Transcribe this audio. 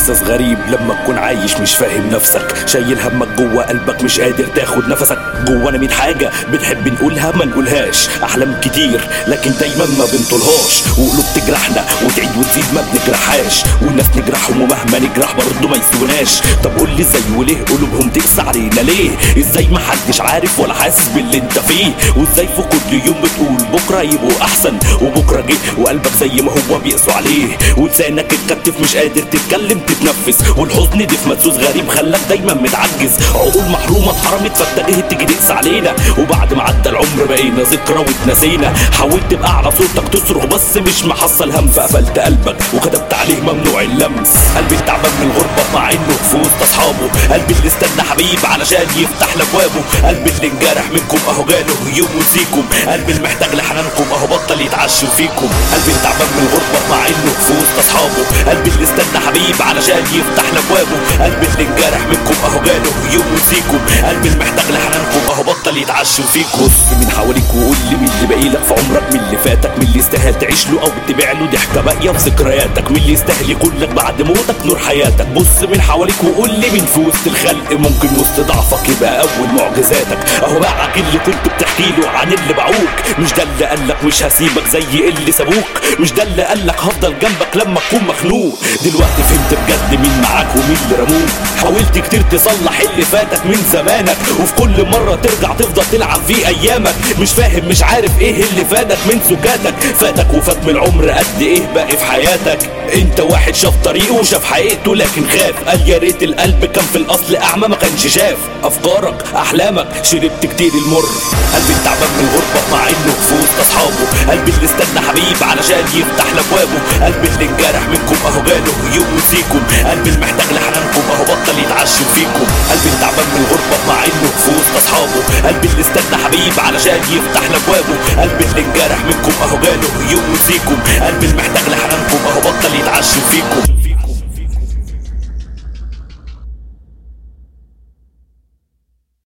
احساس غريب لما تكون عايش مش فاهم نفسك شايل همك جوه قلبك مش قادر تاخد نفسك جوانا ميت حاجه بنحب نقولها ما نقولهاش احلام كتير لكن دايما ما بنطولهاش وقلوب تجرحنا وتعيد وتزيد ما بنجرحهاش والناس نجرحهم ومهما نجرح برضه ما يسوناش طب قول لي ازاي وليه قلوبهم تقسى علينا ليه ازاي ما حدش عارف ولا حاسس باللي انت فيه وازاي في كل يوم بتقول بكره يبقوا احسن وبكره جه وقلبك زي ما هو بيقسوا عليه ولسانك اتكتف مش قادر تتكلم تتنفس والحزن دي في مدسوس غريب خلاك دايما متعجز عقول محرومه اتحرمت فاتجهت تيجي تقسى علينا وبعد ما عدى العمر بقينا ذكرى واتنسينا حاولت تبقى اعلى صوتك تصرخ بس مش محصل هم فقفلت قلبك وكتبت عليه ممنوع اللمس قلبي تعبان من الغربه مع انه في وسط اصحابه قلبي اللي استنى حبيب علشان يفتح لك بابه قلبي اللي انجرح منكم اهو جاله يوم وسيكم قلبي المحتاج لحنانكم اهو بطل يتعشم فيكم قلبي تعبان من الغربه مع انه في وسط اصحابه قلبي اللي استنى حبيب علشان يفتح لك بابه قلبي اللي انجرح منكم اهو جاله يوم وسيكم قلبي المحتاج لحنانكم اهو بطل يتعشم فيكم بص من حواليك وقول لي مين اللي باقي لك في عمرك مين اللي فاتك مين اللي يستاهل تعيش له او تبيع له ضحكه باقيه في ذكرياتك مين اللي يستاهل يكون لك بعد موتك نور حياتك بص من حواليك وقول لي مين في وسط الخلق ممكن وسط ضعفك يبقى اول معجزاتك اهو باعك اللي كنت بتحكي له عن اللي باعوك مش ده اللي قالك مش هسيبك زي اللي سابوك مش ده اللي قالك هفضل جنبك لما تكون مخنوق دلوقتي فهمت بجد مين معاك ومين اللي رموك حاولت كتير تصلح اللي فاتك من زمانك وفي كل مرة ترجع تفضل تلعب في ايامك مش فاهم مش عارف ايه اللي فاتك من سكاتك فاتك وفات من العمر قد ايه باقي في حياتك انت واحد شاف طريقه وشاف حقيقته لكن خاف قال يا ريت القلب كان في الاصل اعمى ما كانش شاف افكارك احلامك شربت كتير المر قلبي تعبان من الغربه مع انه في وسط اصحابه قلبي اللي استنى حبيب علشان يفتح لك بابه قلبي اللي انجرح منكم اهو جاله يوم وسيكم قلبي المحتاج لحنانكم اهو بطل يتعشم فيكم قلبي تعبان من الغربه مع انه في وسط اصحابه قلبي اللي استنى حبيب علشان يفتح لك بابه قلبي اللي انجرح منكم اهو جاله يوم وسيكم قلبي المحتاج لحنانكم اهو بطل يتعشم فيكم